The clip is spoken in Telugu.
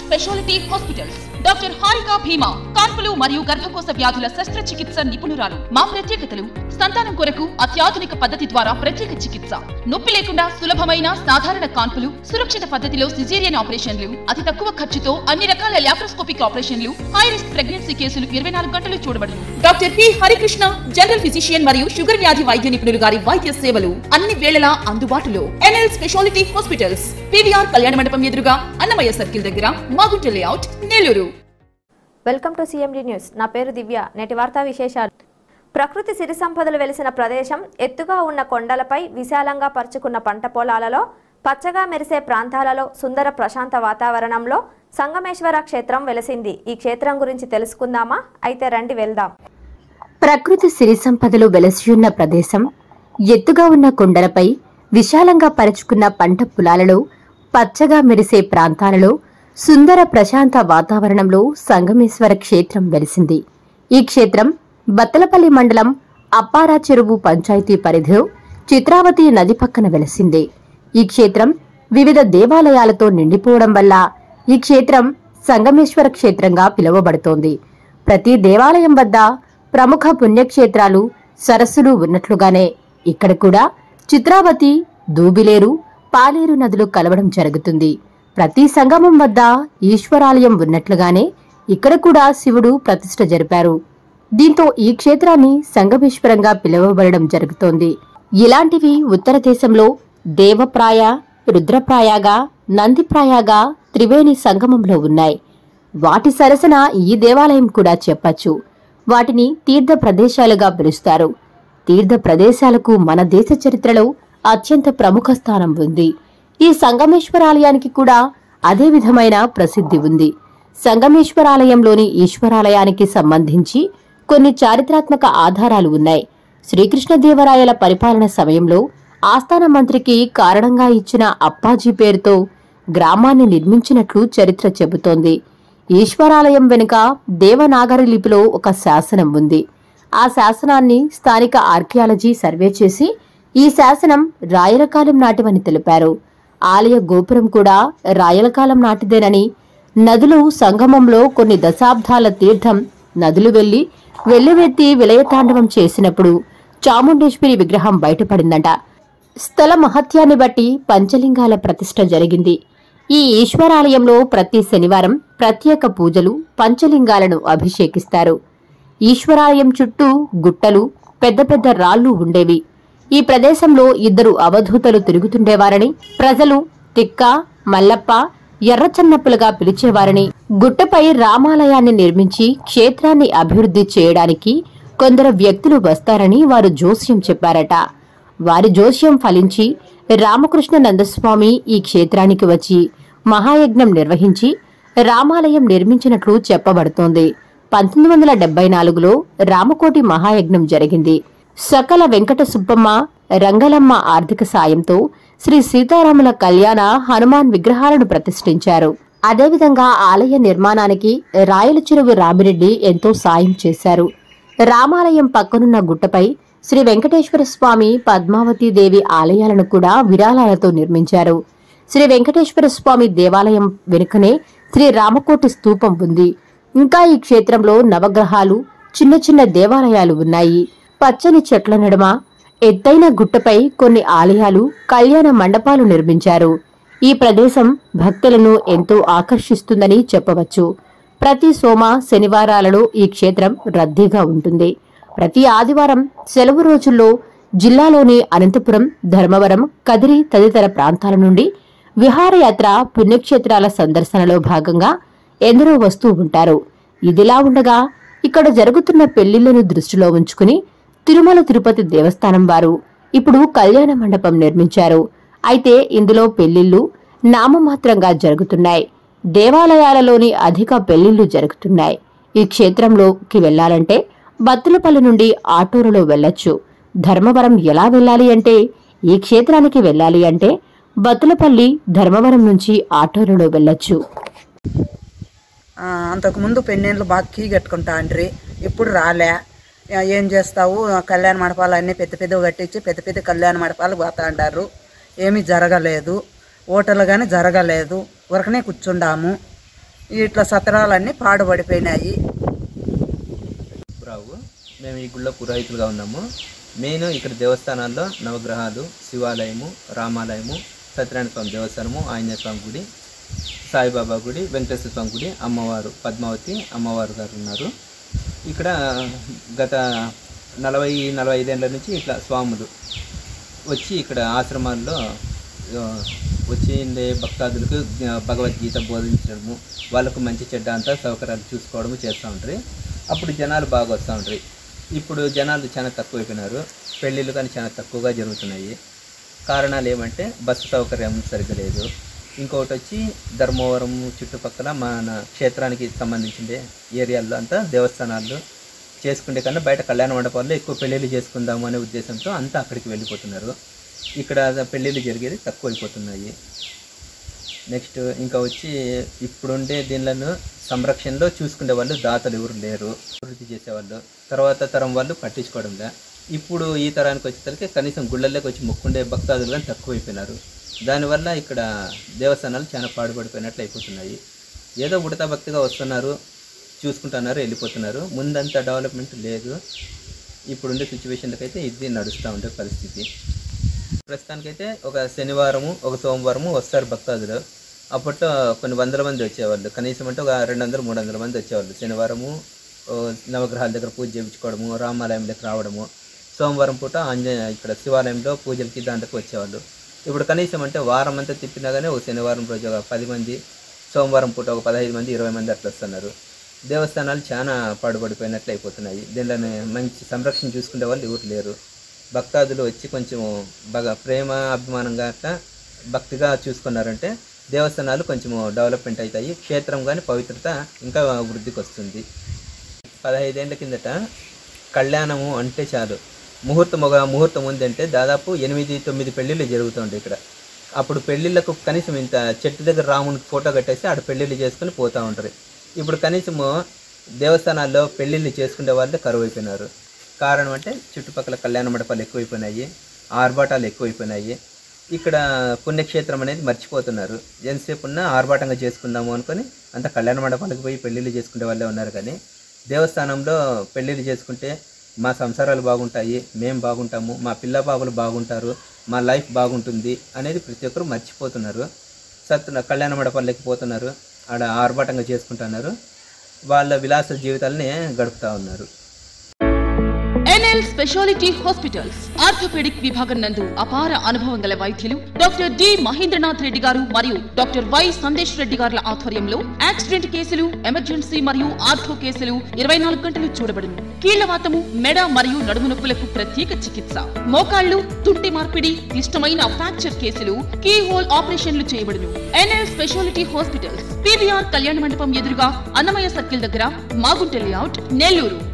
speciality hospitals doctor Harika Bheema కాన్పులు మరియు గర్భకోశ వ్యాధుల శస్త్రచికిత్స నిపుణురాలు మా ప్రత్యేకతలు సంతానం కొరకు అత్యాధునిక పద్ధతి ద్వారా ప్రత్యేక చికిత్స నొప్పి లేకుండా సులభమైన సాధారణ కాన్పులు సురక్షిత పద్ధతిలో సిజేరియన్ ఆపరేషన్లు అతి తక్కువ ఖర్చుతో అన్ని రకాల లాప్రోస్కోపిక్ ఆపరేషన్లు హై రిస్క్ ప్రెగ్నెన్సీ కేసులు ఇరవై నాలుగు గంటలు చూడబడును doctor P Harikrishna general physician మరియు షుగర్ వ్యాధి వైద్య నిపుణులు గారి వైద్య సేవలు అన్ని వేళలా అందుబాటులో ఎన్ఎల్ స్పెషాలిటీ హాస్పిటల్స్ పివిఆర్ కళ్యాణ మండపం ఎదురుగా అన్నమయ్య సర్కిల్ దగ్గర Magunta layout Nellore welcome to CMD news నా పేరు దివ్య నేటి వార్తా విశేషాలు ప్రకృతి సిరి సంపదలు వెలిసిన ప్రదేశం ఎత్తుగా ఉన్న కొండలపై విశాలంగా పరుచుకున్న పంట పొలాలలో పచ్చగా మెరిసే ప్రాంతాలలో సుందర ప్రశాంత వాతావరణంలో సంగమేశ్వర క్షేత్రం వెలిసింది ఈ క్షేత్రం గురించి తెలుసుకుందామా అయితే రండి వెళ్దాం ప్రకృతి సిరి సంపదలు వెలసియున్న ప్రదేశం ఎత్తుగా ఉన్న కొండలపై విశాలంగా పరుచుకున్న పంట పొలాలలో పచ్చగా మెరిసే ప్రాంతాలలో సుందర ప్రశాంత వాతావరణంలో సంగమేశ్వర క్షేత్రం వెలిసింది ఈ క్షేత్రం బత్తలపల్లి మండలం అప్పారా చెరువు పంచాయతీ పరిధిలో చిత్రావతి నది పక్కన వెలిసింది ఈ క్షేత్రం వివిధ దేవాలయాలతో నిండిపోవడం వల్ల ఈ క్షేత్రం సంగమేశ్వర క్షేత్రంగా పిలువబడుతోంది ప్రతి దేవాలయం వద్ద ప్రముఖ పుణ్యక్షేత్రాలు సరస్సులు ఉన్నట్లుగానే ఇక్కడ కూడా చిత్రావతి దూబిలేరు పాలేరు నదులు కలవడం జరుగుతుంది ప్రతి సంగమం వద్ద ఈశ్వరాలయం ఉన్నట్లుగానే ఇక్కడ కూడా శివుడు ప్రతిష్ఠ జరిపారు దీంతో ఈ క్షేత్రాన్ని సంగమేశ్వరంగా పిలువబడడం జరుగుతోంది ఇలాంటివి ఉత్తర దేశంలో దేవప్రాయ రుద్రప్రాయగా నందిప్రాయగా త్రివేణి సంగమంలో ఉన్నాయి వాటి సరసన ఈ దేవాలయం కూడా చెప్పచ్చు వాటిని తీర్థ ప్రదేశాలుగా పిలుస్తారు తీర్థ ప్రదేశాలకు మన దేశ చరిత్రలో అత్యంత ప్రముఖ స్థానం ఉంది ఈ సంగమేశ్వరాలయానికి కూడా అదే విధమైన ప్రసిద్ధి ఉంది సంగమేశ్వరాలయంలోని ఈశ్వరాలయానికి సంబంధించి కొన్ని చారిత్రాత్మక ఆధారాలు ఉన్నాయి శ్రీకృష్ణదేవరాయల పరిపాలన సమయంలో ఆస్థాన మంత్రికి కారణంగా ఇచ్చిన అప్పాజీ పేరుతో గ్రామాన్ని నిర్మించినట్లు చరిత్ర చెబుతోంది ఈశ్వరాలయం వెనుక దేవనాగరి లిపిలో ఒక శాసనం ఉంది ఆ శాసనాన్ని స్థానిక ఆర్కియాలజీ సర్వే చేసి ఈ శాసనం రాయల కాలం నాటివని తెలిపారు ఆలయ గోపురం కూడా రాయల కాలం నాటిదేనని నదులు సంగమంలో కొన్ని దశాబ్దాల తీర్థం నదులు వెళ్లి వెల్లువెత్తి విలయతాండవం చేసినప్పుడు చాముండేశ్వరి విగ్రహం బయటపడిందట స్థల మహత్యాన్ని బట్టి పంచలింగాల ప్రతిష్ఠ జరిగింది ఈ ఈశ్వరాలయంలో ప్రతి శనివారం ప్రత్యేక పూజలు పంచలింగాలను అభిషేకిస్తారు ఈశ్వరాలయం చుట్టూ గుట్టలు పెద్ద పెద్ద రాళ్లు ఉండేవి ఈ ప్రదేశంలో ఇద్దరు అవధూతలు తిరుగుతుండేవారని ప్రజలు తిక్క మల్లప్ప ఎర్రచన్నప్పులుగా పిలిచేవారని గుట్టపై రామాలయాన్ని నిర్మించి క్షేత్రాన్ని అభివృద్ధి చేయడానికి కొందరు వ్యక్తులు వస్తారని వారు జోస్యం చెప్పారట వారి జోస్యం ఫలించి రామకృష్ణ నందస్వామి ఈ క్షేత్రానికి వచ్చి మహాయజ్ఞం నిర్వహించి రామాలయం నిర్మించినట్లు చెప్పబడుతోంది పంతొమ్మిది వందల డెబ్బై నాలుగులో రామకోటి మహాయజ్ఞం జరిగింది సకల వెంకట సుబ్బమ్మ రంగలమ్మ ఆర్థిక సాయంతో శ్రీ సీతారాముల కళ్యాణ హనుమాన్ విగ్రహాలను ప్రతిష్ఠించారు అదేవిధంగా ఆలయ నిర్మాణానికి రాయల చెరువు రామిరెడ్డి ఎంతో సాయం చేశారు రామాలయం పక్కనున్న గుట్టపై శ్రీ వెంకటేశ్వర స్వామి పద్మావతి దేవి ఆలయాలను కూడా విరాళాలతో నిర్మించారు శ్రీ వెంకటేశ్వర స్వామి దేవాలయం వెనుకనే శ్రీ రామకోటి స్తూపం ఉంది ఇంకా ఈ క్షేత్రంలో నవగ్రహాలు చిన్న చిన్న దేవాలయాలు ఉన్నాయి పచ్చని చెట్ల నడుమ ఎత్తైన గుట్టపై కొన్ని ఆలయాలు కళ్యాణ మండపాలు నిర్మించారు ఈ ప్రదేశం భక్తులను ఎంతో ఆకర్షిస్తుందని చెప్పవచ్చు ప్రతి సోమ శనివారాలలో ఈ క్షేత్రం రద్దీగా ఉంటుంది ప్రతి ఆదివారం సెలవు రోజుల్లో జిల్లాలోని అనంతపురం ధర్మవరం కదిరి తదితర ప్రాంతాల నుండి విహారయాత్ర పుణ్యక్షేత్రాల సందర్శనలో భాగంగా ఎందరో వస్తూ ఉంటారు ఇదిలా ఉండగా ఇక్కడ జరుగుతున్న పెళ్లిళ్లను దృష్టిలో ఉంచుకుని తిరుమల తిరుపతి దేవస్థానం వారు ఇప్పుడు కళ్యాణ మండపం నిర్మించారు అయితే ఇందులో పెళ్లిళ్లు నామమాత్రంగా జరుగుతున్నాయి దేవాలయాలలోని అధిక పెళ్లిళ్లు జరుగుతున్నాయి ఈ క్షేత్రంలోకి వెళ్లాలంటే బత్తులపల్లి నుండి ఆటోలలో వెళ్ళొచ్చు ధర్మవరం ఎలా వెళ్ళాలి అంటే ఈ క్షేత్రానికి వెళ్ళాలి అంటే బత్తులపల్లి ధర్మవరం నుంచి ఆటోలలో వెళ్ళొచ్చు ఆ, అంతకుముందు పెన్నెండ్లు బాగా కీ కట్టుకుంటా అండ్రి ఇప్పుడు రాలే ఆ, ఏం చేస్తావు ఆ, కళ్యాణ మండపాలు అన్నీ పెద్ద పెద్దవి కట్టించి పెద్ద పెద్ద కళ్యాణ మండపాలు పోతా అంటారు ఏమీ జరగలేదు ఓటర్లు కానీ జరగలేదు ఊరకనే కూర్చుండాము ఇట్లా సత్రాలన్నీ పాడుపడిపోయినాయి రావు మేము ఈ గుళ్ళో పురోహితులుగా ఉన్నాము మెయిన్ ఇక్కడ దేవస్థానాల్లో నవగ్రహాలు శివాలయము రామాలయము సత్యనారాయణ స్వామి దేవస్థానము ఆంజనేయ స్వామి గుడి సాయిబాబా గుడి వెంకటేశ్వర స్వామి గుడి అమ్మవారు పద్మావతి అమ్మవారు గారు ఉన్నారు ఇక్కడ గత నలభై నలభై ఐదేళ్ల నుంచి ఇట్లా స్వాములు వచ్చి ఇక్కడ ఆశ్రమాల్లో ఆ, వచ్చి ఉండే భక్తాదులకు ఆ, భగవద్గీత బోధించడము వాళ్ళకు మంచి చెడ్డ అంతా సౌకర్యాలు చూసుకోవడము చేస్తూ ఉంటారు అప్పుడు జనాలు బాగా వస్తూ ఉంటారు ఇప్పుడు జనాలు చాలా తక్కువైపోయినారు పెళ్ళిళ్ళు కానీ చాలా తక్కువగా జరుగుతున్నాయి కారణాలు ఏమంటే బస్సు సౌకర్యం సరిగ్గా లేదు ఇంకొకటి వచ్చి ధర్మవరం చుట్టుపక్కల మన క్షేత్రానికి సంబంధించిన ఏరియాల్లో అంతా దేవస్థానాల్లో చేసుకుంటే కన్నా బయట కళ్యాణ మండపాల్లో ఎక్కువ పెళ్ళిళ్ళు చేసుకుందాము అనే ఉద్దేశంతో అంతా అక్కడికి వెళ్ళిపోతున్నారు ఇక్కడ పెళ్ళిళ్ళు జరిగేది తక్కువ అయిపోతున్నాయి నెక్స్ట్ ఇంకా వచ్చి ఇప్పుడుండే దీనిలను సంరక్షణలో చూసుకునే వాళ్ళు దాతలు ఎవరు లేరు అభివృద్ధి చేసేవాళ్ళు తర్వాత తరం వాళ్ళు పట్టించుకోవడంలే ఇప్పుడు ఈ తరానికి వచ్చేసరికి కనీసం గుళ్ళల్లోకి వచ్చి మొక్కుండే భక్తాదులు కానీ తక్కువైపోయినారు దానివల్ల ఇక్కడ దేవస్థానాలు చాలా పాడుపడిపోయినట్లు అయిపోతున్నాయి ఏదో ఉడతా భక్తిగా వస్తున్నారు చూసుకుంటున్నారు వెళ్ళిపోతున్నారు ముందంత డెవలప్మెంట్ లేదు ఇప్పుడుండే సిచ్యువేషన్లకి అయితే ఇది నడుస్తూ ఉండే పరిస్థితి ప్రస్తుతానికైతే ఒక శనివారము ఒక సోమవారము వస్తారు భక్తాదులు అప్పట్లో కొన్ని వందల మంది వచ్చేవాళ్ళు కనీసం అంటే ఒక రెండు వందలు మూడు వందల మంది వచ్చేవాళ్ళు శనివారము ఓ, నవగ్రహాల దగ్గర పూజ చేయించుకోవడము రామాలయంలోకి రావడము సోమవారం పూట ఆంజనేయ ఇక్కడ శివాలయంలో పూజలకి దాంట్లోకి వచ్చేవాళ్ళు ఇప్పుడు కనీసం అంటే వారం అంతా తిప్పినా కానీ ఒక శనివారం రోజు ఒక పది మంది సోమవారం పూట ఒక పదహైదు మంది ఇరవై మంది అట్లా వస్తున్నారు దేవస్థానాలు చాలా పాడుపడిపోయినట్లు అయిపోతున్నాయి దీనిలో మంచి సంరక్షణ చూసుకునే వాళ్ళు ఎవరు లేరు భక్తాదులు వచ్చి కొంచెం బాగా ప్రేమ అభిమానంగా అట్లా భక్తిగా చూసుకున్నారంటే దేవస్థానాలు కొంచెం డెవలప్మెంట్ అవుతాయి క్షేత్రం కానీ పవిత్రత ఇంకా వృద్ధికి వస్తుంది పదహైదేళ్ల కిందట కళ్యాణము అంటే చాలు ముహూర్తం ఒక ముహూర్తం ఉందంటే దాదాపు ఎనిమిది తొమ్మిది పెళ్ళిళ్ళు జరుగుతుండే ఇక్కడ అప్పుడు పెళ్ళిళ్ళకు కనీసం ఇంత చెట్టు దగ్గర రామునికి ఫోటో కట్టేసి ఆడ పెళ్ళిళ్ళు చేసుకుని పోతూ ఉంటారు ఇప్పుడు కనీసము దేవస్థానాల్లో పెళ్ళిళ్ళు చేసుకునే వాళ్ళే కరువు అయిపోయినారు కారణం అంటే చుట్టుపక్కల కళ్యాణ మండపాలు ఎక్కువైపోయినాయి ఆర్భాటాలు ఎక్కువైపోయినాయి ఇక్కడ పుణ్యక్షేత్రం అనేది మర్చిపోతున్నారు ఎంతసేపు ఉన్నా ఆర్భాటంగా చేసుకుందాము అనుకొని అంత కళ్యాణ మండపాలకు పోయి పెళ్ళిళ్ళు చేసుకునే వాళ్ళే ఉన్నారు కానీ దేవస్థానంలో పెళ్ళిళ్ళు చేసుకుంటే మా సంసారాలు బాగుంటాయి మేము బాగుంటాము మా పిల్ల బాబులు బాగుంటారు మా లైఫ్ బాగుంటుంది అనేది ప్రతి ఒక్కరు మర్చిపోతున్నారు సత్తు కళ్యాణ మండపాలకి పోతున్నారు ఆడ ఆర్భాటంగా చేసుకుంటున్నారు వాళ్ళ విలాస జీవితాలని గడుపుతూ ఉన్నారు ఎన్ఎల్ స్పెషాలిటీ హాస్పిటల్స్ ఆర్థోపెడిక్ విభాగం నందు అపార అనుభవం గల వైద్యులు డాక్టర్ డి మహేంద్రనాథ్ రెడ్డి గారు మరియు డాక్టర్ వై సందేశ్ రెడ్డి గారుల ఆధ్వర్యంలో యాక్సిడెంట్ కేసులు ఎమర్జెన్సీ మరియు ఆర్థో కేసులు ఇరవై నాలుగు గంటలు చూడబడును కీళ్లవాతము మెడ మరియు నడుము నొప్పులకు ప్రత్యేక చికిత్స మోకాళ్లు తుంటి మార్పిడి క్లిష్టమైన ఫ్రాక్చర్ కేసులు కీ హోల్ ఆపరేషన్లు చేయబడును ఎన్ఎల్ స్పెషాలిటీ హాస్పిటల్స్ పీవీఆర్ కళ్యాణ మండపం ఎదురుగా అన్నమయ్య సర్కిల్ దగ్గర మాగుంట లేఅవుట్ నెల్లూరు